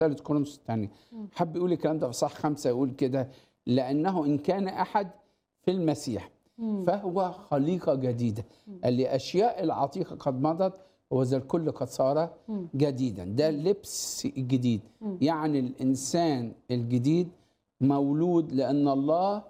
ثالث كورنثوس الثانية مم. حب يقول الكلام ده في صح خمسة يقول كده لأنه إن كان أحد في المسيح مم. فهو خليقة جديدة قال لي أشياء العتيقة قد مضت وذا الكل قد صار مم. جديدا ده لبس جديد مم. يعني الإنسان الجديد مولود لأن الله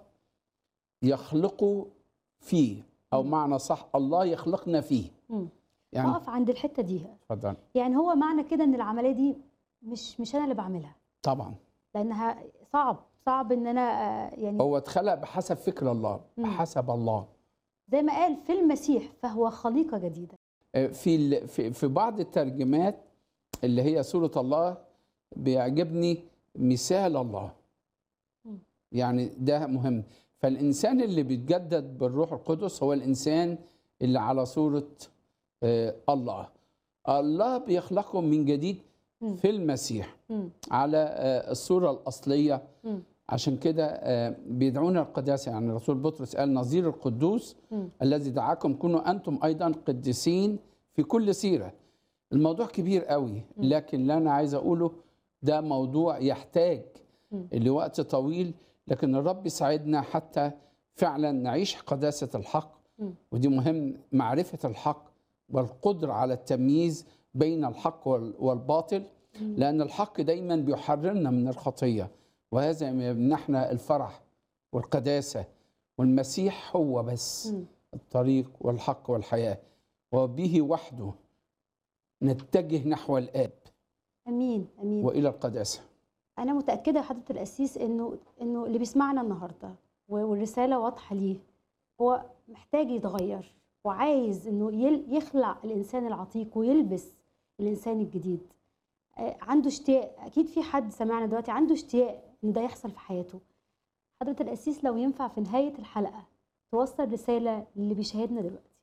يخلقه فيه أو معنى صح الله يخلقنا فيه مم. يعني اقف عند الحته دي اتفضل يعني هو معنى كده ان العمليه دي مش مش انا اللي بعملها طبعا لانها صعب صعب ان انا آه، يعني هو اتخلق بحسب فكر الله مم. بحسب الله زي ما قال في المسيح فهو خليقه جديده في ال- في في بعض الترجمات اللي هي سورة الله بيعجبني مثال الله مم. يعني ده مهم فالإنسان اللي بيتجدد بالروح القدس هو الإنسان اللي على صورة آه، الله الله بيخلقه من جديد مم. في المسيح مم. على آه، الصورة الأصلية مم. عشان كده آه، بيدعونا القداسة يعني الرسول بطرس قال نظير القدوس مم. الذي دعاكم كونوا أنتم أيضا قديسين في كل سيرة الموضوع كبير قوي لكن اللي أنا عايز أقوله ده موضوع يحتاج مم. لوقت طويل لكن الرب يساعدنا حتى فعلا نعيش قداسة الحق مم. ودي مهم معرفة الحق والقدرة على التمييز بين الحق وال- والباطل مم. لأن الحق دايما بيحررنا من الخطية وهذا يمنحنا الفرح والقداسة والمسيح هو بس مم. الطريق والحق والحياة وبه وحده نتجه نحو الآب امين امين وإلى القداسة انا متاكده يا حضره القسيس انه انه اللي بيسمعنا النهارده و- والرساله واضحه ليه هو محتاج يتغير وعايز انه يل- يخلع الانسان العتيق ويلبس الانسان الجديد آه، عنده اشتياق اكيد في حد سمعنا دلوقتي عنده اشتياق ان ده يحصل في حياته حضره القسيس لو ينفع في نهايه الحلقه توصل رساله للي بيشاهدنا دلوقتي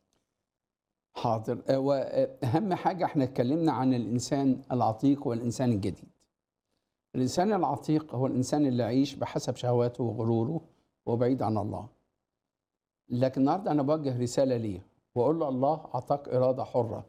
حاضر آه، وأهم حاجة احنا اتكلمنا عن الإنسان العتيق والإنسان الجديد الإنسان العتيق هو الإنسان اللي يعيش بحسب شهواته وغروره وبعيد عن الله لكن النهاردة أنا بوجه رسالة ليه وأقول له الله أعطاك إرادة حرة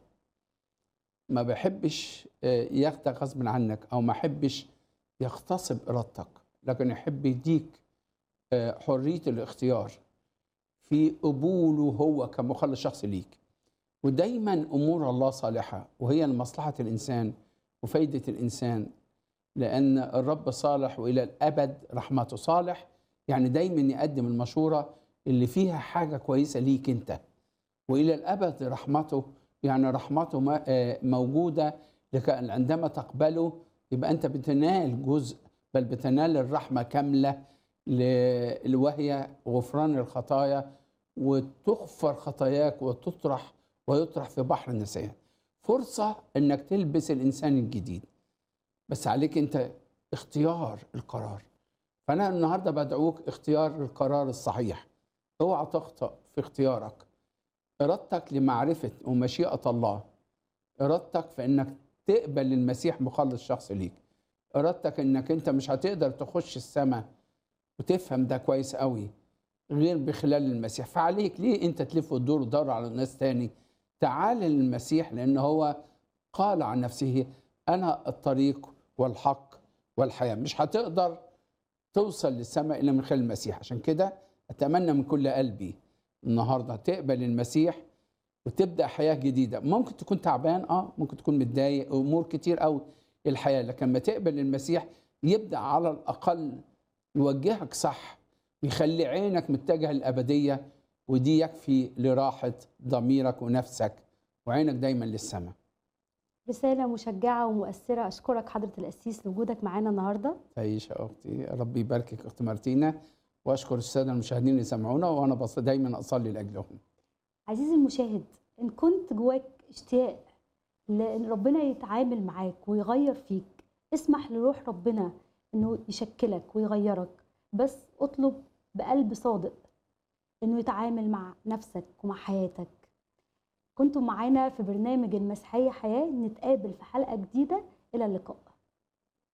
ما بحبش آه، ياخدك غصب عنك أو ما أحبش يغتصب إرادتك لكن يحب يديك آه، حرية الاختيار في قبوله هو كمخلص شخصي ليك ودايما امور الله صالحه وهي لمصلحه الانسان وفايده الانسان لان الرب صالح والى الابد رحمته صالح يعني دايما يقدم المشوره اللي فيها حاجه كويسه ليك انت والى الابد رحمته يعني رحمته ما- آه، موجوده لك عندما تقبله يبقى انت بتنال جزء بل بتنال الرحمه كامله ل- وهي غفران الخطايا وتغفر خطاياك وتطرح ويطرح في بحر النسيان فرصة انك تلبس الانسان الجديد بس عليك انت اختيار القرار فانا النهارده بدعوك اختيار القرار الصحيح اوعى تخطأ في اختيارك ارادتك لمعرفة ومشيئة الله ارادتك في انك تقبل المسيح مخلص شخص ليك ارادتك انك انت مش هتقدر تخش السماء وتفهم ده كويس قوي غير بخلال المسيح فعليك ليه انت تلف وتدور وتدور على ناس تاني تعال للمسيح لان هو قال عن نفسه انا الطريق والحق والحياه مش هتقدر توصل للسماء الا من خلال المسيح عشان كده اتمنى من كل قلبي النهارده تقبل المسيح وتبدا حياه جديده ممكن تكون تعبان اه ممكن تكون متضايق امور كتير قوي الحياه لكن لما تقبل المسيح يبدا على الاقل يوجهك صح يخلي عينك متجهه للابديه ودي يكفي لراحه ضميرك ونفسك وعينك دايما للسماء رساله مشجعه ومؤثره اشكرك حضره القسيس لوجودك معانا النهارده تعيش يا اختي ربي يباركك اخت مارتينا واشكر الساده المشاهدين اللي سمعونا وانا بص دايما اصلي لاجلهم عزيزي المشاهد ان كنت جواك اشتياق لان ربنا يتعامل معاك ويغير فيك اسمح لروح ربنا انه يشكلك ويغيرك بس اطلب بقلب صادق انه يتعامل مع نفسك ومع حياتك كنتم معانا في برنامج المسيحية حياة نتقابل في حلقة جديدة إلى اللقاء